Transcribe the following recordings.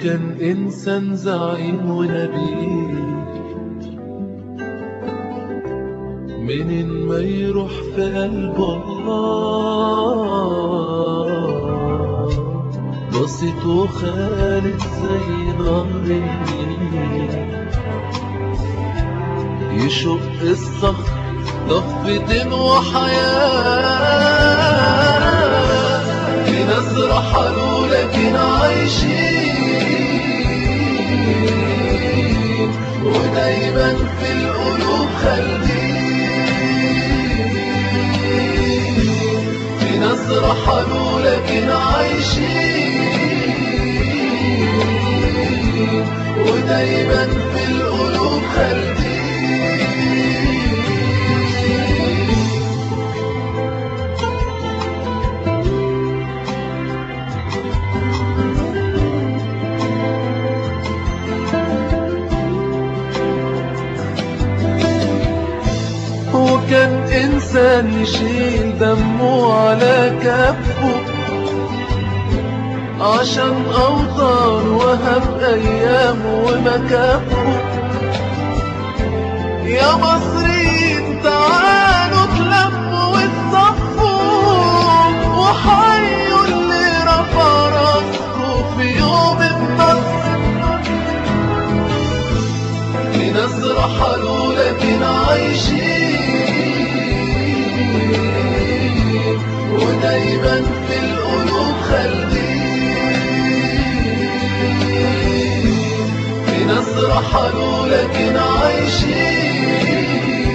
وكان إنسان زعيم ونبيل منين ما يروح في قلب الله بسيط وخالد زي نهر النيل يشق الصخر ضفتين وحياة في ناس رحلوا لكن عايشين ودايما في القلوب خالدين في ناس رحلوا لكن عايشين ودايما في القلوب خالدين وكان إنسان يشيل دمه على كفه عشان أوطان وهب أيامه ومكافه يا مصريين تعالوا تلموا وتصفوا وحيوا اللي رفع راسه في يوم النصر في ناس رحلوا لكن عايشين ودايما في القلوب خالدين في ناس رحلوا لكن عايشين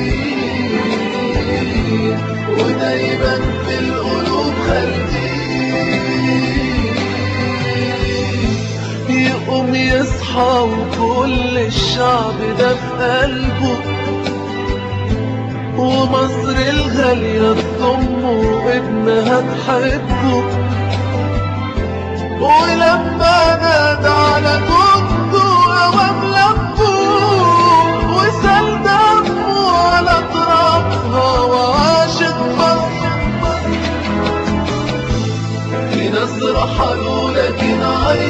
ودايما في القلوب خالدين يقوم يصحى وكل الشعب ده في قلبه ومصر الغالية تضمه وابنها تحبه ولما نادى على جده قوام لبه وسال دمه على ترابها وعاشت مصر في ناس رحلوا لكن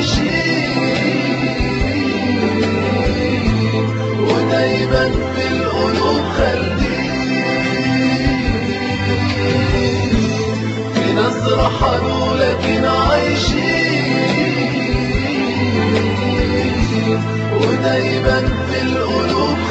عايشين ودايما في القلوب خالدين في ناس رحلوا لكن عايشين ودايما في القلوب